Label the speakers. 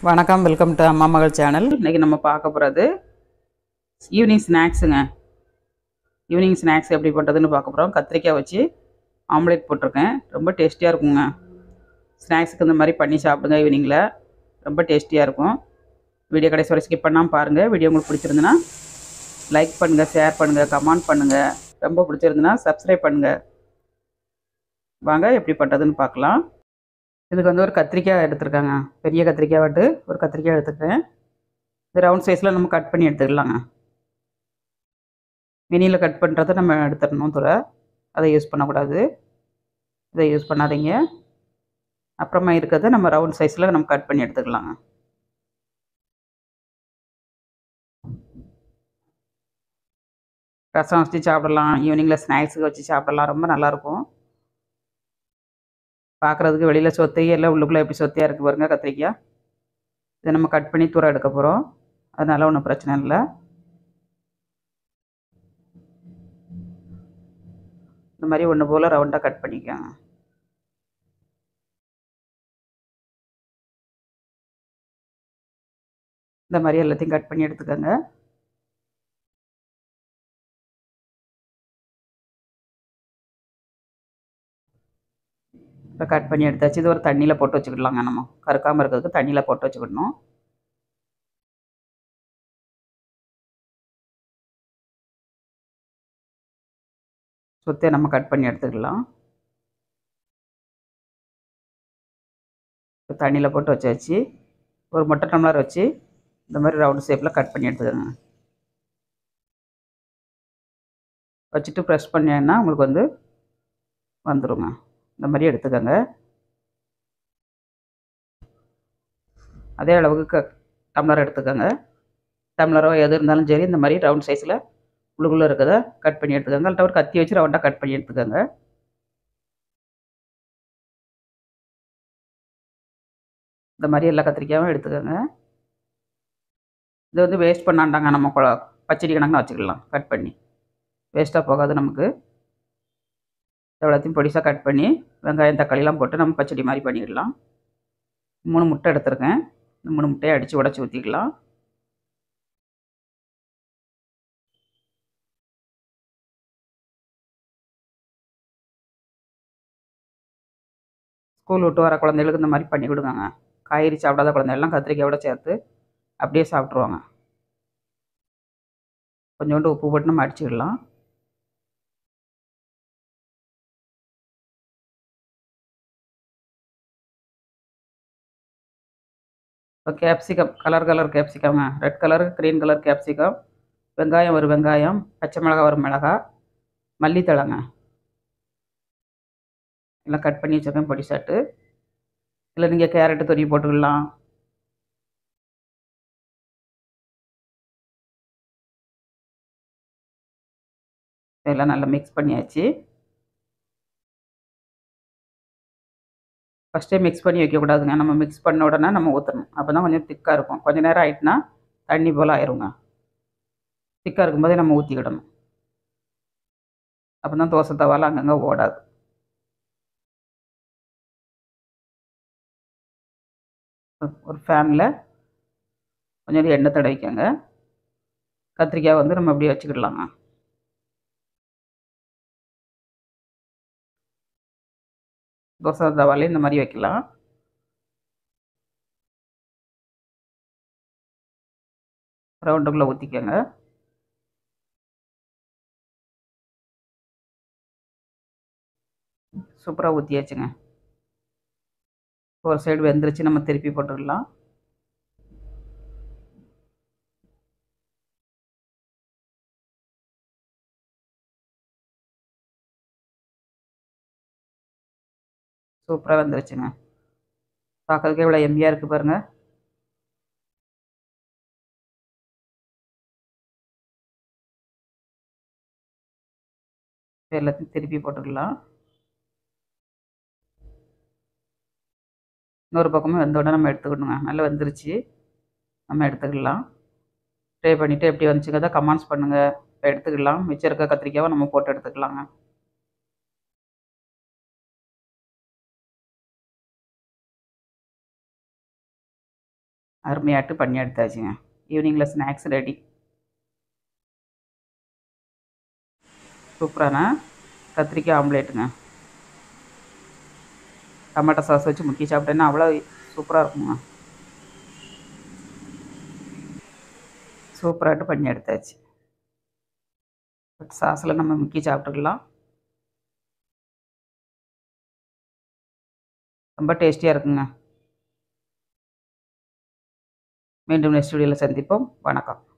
Speaker 1: வணக்கம் welcome to அம்மா மகள் சேனல் இன்றைக்கி நம்ம பார்க்க போகிறது ஈவினிங் ஸ்நாக்ஸுங்க ஈவினிங் ஸ்நாக்ஸ் எப்படி பண்ணுறதுன்னு பார்க்க போகிறோம் கத்திரிக்காய் வச்சு ஆம்லேட் போட்டிருக்கேன் ரொம்ப டேஸ்டியாக இருக்குங்க ஸ்நாக்ஸுக்கு இந்த மாதிரி பண்ணி சாப்பிடுங்க ஈவினிங்கில் ரொம்ப டேஸ்டியாக இருக்கும் வீடியோ கடைசி வரை ஸ்கிப் பண்ணாமல் பாருங்கள் வீடியோ உங்களுக்கு பிடிச்சிருந்துன்னா லைக் பண்ணுங்கள் ஷேர் பண்ணுங்கள் கமெண்ட் பண்ணுங்கள் ரொம்ப பிடிச்சிருந்துன்னா சப்ஸ்கிரைப் பண்ணுங்கள் வாங்க எப்படி பண்ணுறதுன்னு பார்க்கலாம் இதுக்கு வந்து ஒரு கத்திரிக்காய் எடுத்துருக்காங்க பெரிய கத்திரிக்காய் வாட்டு ஒரு கத்திரிக்காய் எடுத்துக்கிறேன் இது ரவுண்ட் சைஸில் நம்ம கட் பண்ணி எடுத்துக்கலாங்க மினியில் கட் பண்ணுறதை நம்ம எடுத்துடணும் துறை அதை யூஸ் பண்ணக்கூடாது இதை யூஸ் பண்ணாதீங்க அப்புறமா இருக்கிறத நம்ம ரவுண்ட் சைஸில் நம்ம கட் பண்ணி எடுத்துக்கலாங்க ரசம் வச்சு சாப்பிடலாம் ஈவினிங்கில் ஸ்நாக்ஸுக்கு வச்சு சாப்பிடலாம் ரொம்ப நல்லாயிருக்கும் பார்க்குறதுக்கு வெளியில் சொத்தையே இல்லை உள்ளுக்குள்ளே எப்படி சொத்தையாக இருக்குது பாருங்க கத்திரிக்காய் இதை நம்ம கட் பண்ணி தூரம் எடுக்க போகிறோம் அதனால ஒன்றும் பிரச்சனை இல்லை இந்த மாதிரி ஒன்று போல் ரவுண்டாக கட் பண்ணிக்கோங்க இந்த மாதிரி எல்லாத்தையும் கட் பண்ணி எடுத்துக்கோங்க இப்போ கட் பண்ணி எடுத்தாச்சு இது ஒரு தண்ணியில் போட்டு வச்சுக்கிடலாங்க நம்ம கருக்காமல் இருக்கிறதுக்கு தண்ணியில் போட்டு வச்சுக்கிடணும் சுற்றி நம்ம கட் பண்ணி எடுத்துக்கலாம் இப்போ தண்ணியில் போட்டு வச்சாச்சு ஒரு மொட்டை டம்ளர் வச்சு இந்த மாதிரி ரவுண்ட் ஷேப்பில் கட் பண்ணி எடுத்துக்கோங்க வச்சுட்டு ப்ரெஸ் பண்ணீங்கன்னா உங்களுக்கு வந்து வந்துடுங்க இந்த மாதிரி எடுத்துக்கோங்க அதே அளவுக்கு க டம்ளர் எடுத்துக்கோங்க டம்ளரோ எது இருந்தாலும் சரி இந்த மாதிரி ரவுண்ட் சைஸில் உள்ளுக்குள்ளே இருக்கிறத கட் பண்ணி எடுத்துக்கோங்க இல்லை ஒரு கத்தி வச்சு ரவுண்டாக கட் பண்ணி எடுத்துக்கோங்க இந்த மாதிரி எல்லா கத்திரிக்காயும் எடுத்துக்கோங்க இது வந்து வேஸ்ட் பண்ணாண்டாங்க நம்ம கொ பச்சடி கணக்குன்னு வச்சுக்கலாம் கட் பண்ணி வேஸ்ட்டாக போகாது நமக்கு எவ்வளோத்தையும் பொடிசாக கட் பண்ணி வெங்காயம் தக்காளிலாம் போட்டு நம்ம பச்சடி மாதிரி பண்ணிடலாம் மூணு முட்டை எடுத்துருக்கேன் இந்த மூணு முட்டையை அடித்து உடச்சி ஊற்றிக்கலாம் ஸ்கூல் விட்டு வர குழந்தைகளுக்கு இந்த மாதிரி பண்ணி கொடுங்க காய்கறி சாப்பிடாத குழந்தைகள்லாம் கத்திரிக்காயோட சேர்த்து அப்படியே சாப்பிட்ருவாங்க கொஞ்சோண்டு உப்பு போட்டு நம்ம அடிச்சுக்கலாம் இப்போ கேப்சிகம் கலர் கலர் கேப்சிகம்ங்க red colour green colour capsicum வெங்காயம் ஒரு வெங்காயம் பச்சை மிளகாய் ஒரு மிளகாய் மல்லித்தழைங்க எல்லாம் கட் பண்ணி வச்சுருக்கேன் பொடி சாட்டு இல்லை நீங்கள் கேரட்டு துருவி போட்டுக்கலாம் இதெல்லாம் நல்லா மிக்ஸ் பண்ணியாச்சு ஃபஸ்ட்டே மிக்ஸ் பண்ணி வைக்கக்கூடாதுங்க நம்ம மிக்ஸ் பண்ண உடனே நம்ம ஊற்றணும் அப்போ தான் கொஞ்சம் திக்காக இருக்கும் கொஞ்சம் நேரம் ஆயிட்டுனா தண்ணி போல் ஆயிருங்க திக்காக இருக்கும்போதே நம்ம ஊற்றிக்கிடணும் அப்போ தான் தோசை தவால அங்கங்கே ஓடாது ஒரு ஃபேனில் கொஞ்சம் எண்ணெய் தடவிக்கங்க கத்திரிக்காய் வந்து நம்ம அப்படியே வச்சுக்கிடலாங்க தோசை தவாலே இந்த மாதிரி வைக்கலாம் ரவுண்டுக்குள்ளே ஊற்றிக்கோங்க சூப்பராக ஊற்றியாச்சுங்க ஒரு சைடு வெந்துருச்சு நம்ம திருப்பி போட்டுக்கலாம் சூப்பராக வந்துருச்சுங்க பார்க்கறதுக்கே இவ்வளோ எம்மியாக இருக்குது பாருங்கள் எல்லாத்தையும் திருப்பி போட்டுக்கலாம் இன்னொரு பக்கமும் வெந்தோடனே நம்ம எடுத்துக்கணுங்க நல்லா வெந்துருச்சு நம்ம எடுத்துக்கலாம் ட்ரை பண்ணிவிட்டு எப்படி வந்துச்சுங்க தான் கமெண்ட்ஸ் பண்ணுங்கள் எடுத்துக்கலாம் மிச்சம் இருக்க கத்திரிக்காவை நம்ம போட்டு எடுத்துக்கலாங்க அருமையாட்டு பண்ணி எடுத்தாச்சுங்க ஈவினிங்கில் ஸ்நாக்ஸ் ரெடி சூப்பரான கத்திரிக்காய் ஆம்லேட்டுங்க டமாட்டோ சாஸ் வச்சு முக்கி சாப்பிட்டேன்னா அவ்வளோ சூப்பராக இருக்குங்க சூப்பராகிட்டு பண்ணி எடுத்தாச்சு சாஸில் நம்ம முக்கி சாப்பிட்டுக்கலாம் ரொம்ப டேஸ்டியாக இருக்குங்க மீண்டும் நெக்ஸ்ட் வீடியோவில் சந்திப்போம் வணக்கம்